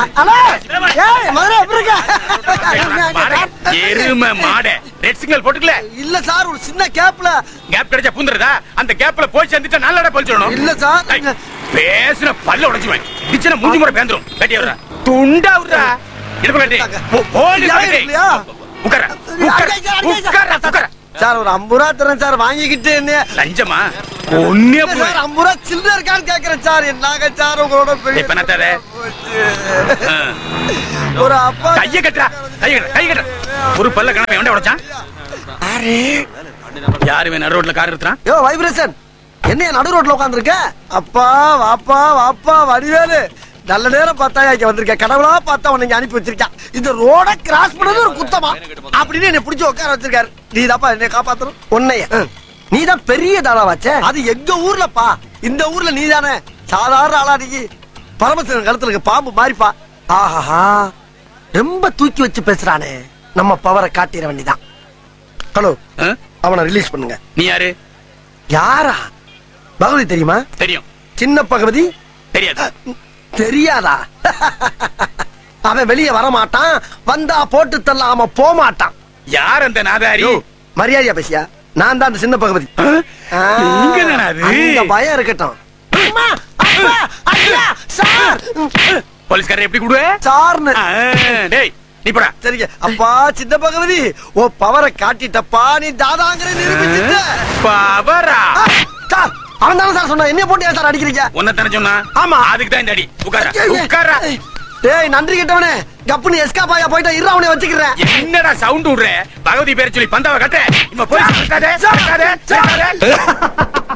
Hello ஏய் மதுரை எப்படி மாடே, இருக்க எருமை மாட ரெட் சிக்னல் போட்டுக்கல இல்ல சார் ஒரு சின்ன கேப்ல கேப் கிடைச்சா பூந்துறதா அந்த கேப்ல போய் சேர்ந்துட்டா நல்லடா பழிச்சிடணும் இல்ல சார் டேய், பேசுன பல்ல உடைச்சுவேன் கிச்சன மூஞ்சி முறை பேந்துரும் கட்டி விடுறா துண்டா விடுறா இடுப்பு கட்டி போ- போலீஸ் யாரும் கட்டி. இல்லையா? உட்கார உட்கார அடிக்க, அடிக்க, உட்கார உட்கார சார் ஒரு ஐம்பது ரூபா தரேன் சார் வாங்கிக்கிட்டு என்ன லஞ்சமா ஒன்னே இல்ல சார் ஐம்பது ரூபா சில்லற இருக்கான்னு கேக்குறேன் சார் என்னங்க சார் உங்களோட பெரிய இப்ப என்ன தர? ஒரு அப்பா கைய கட்டுறா கைய கட்டுறா கை கட்டுறா ஒரு பல்ல கணக்கு எவன்டா உடைச்சான் யாரு இவன் நடு ரோட்ல கார் எடுத்துறான் யோ வைப்ரேஷன் என்ன நடு ரோட்ல உட்காந்துருக்க அப்பா வாப்பா வாப்பா வடிவேலு நல்ல நேரம் பார்த்தா இங்க வந்திருக்க கடவுளா பார்த்தா உன்னை இங்க அனுப்பி வச்சிருக்கான் இந்த ரோட கிராஸ் பண்ணது ஒரு குத்தமா அப்படின்னு என்ன பிடிச்சு உட்கார வச்சிருக்காரு நீ தாப்பா என்னை காப்பாத்தணும் உன்னைய நீ தான் பெரிய தானா வச்ச அது எங்க ஊர்லப்பா இந்த ஊர்ல நீ தானே சாதாரண ஆளா நீ பரமசிவன் கழுத்துல இருக்க பாம்பு மாறிப்பா ஆஹா ரொம்ப தூக்கி வச்சு பேசுறானே நம்ம பவரை காட்டிட வேண்டிதான் ஹலோ ஆ? அவனை ரிலீஸ் பண்ணுங்க நீ யாரு யாரா பகவதி தெரியுமா தெரியும் சின்ன பகவதி தெரியாது தெரியாதா அவன் வெளியே வர மாட்டான் வந்தா போட்டு தள்ளாம போக மாட்டான் யார் அந்த நாதாரி மரியாதையா பேசியா நான் தான் அந்த சின்ன பகவதி ஆ? ஆ, இங்க தானா அது? அந்த பயம் இருக்கட்டும் அம்மா, அப்பா, ஐயா, சார் போலீஸ்காரர் எப்படி கூடுவே சார்னு டேய் நீ போடா சரிங்க அப்பா சின்ன பகவதி ஓ பவரை காட்டிட்டப்பா நீ தாதாங்கிற நிரூபிச்சுட்ட பவரா ஆ, சார் அவன் தானே சார் சொன்னா என்ன போட்டு ஏன் சார் அடிக்கிறீங்க உன்னை தானே சொன்னா ஆமா. அதுக்கு தான் இந்த அடி உட்கார உட்கார டேய் நன்றி கிட்டவனே கப்புனு எஸ்கா பாயா போயிட்டா இரு அவனை வச்சுக்கிறேன் என்னடா சவுண்ட் விடுற பகவதி பேர் சொல்லி பந்தாவை கட்ட இம்ம போய் கட்டாதே கட்டாதே கட்டாதே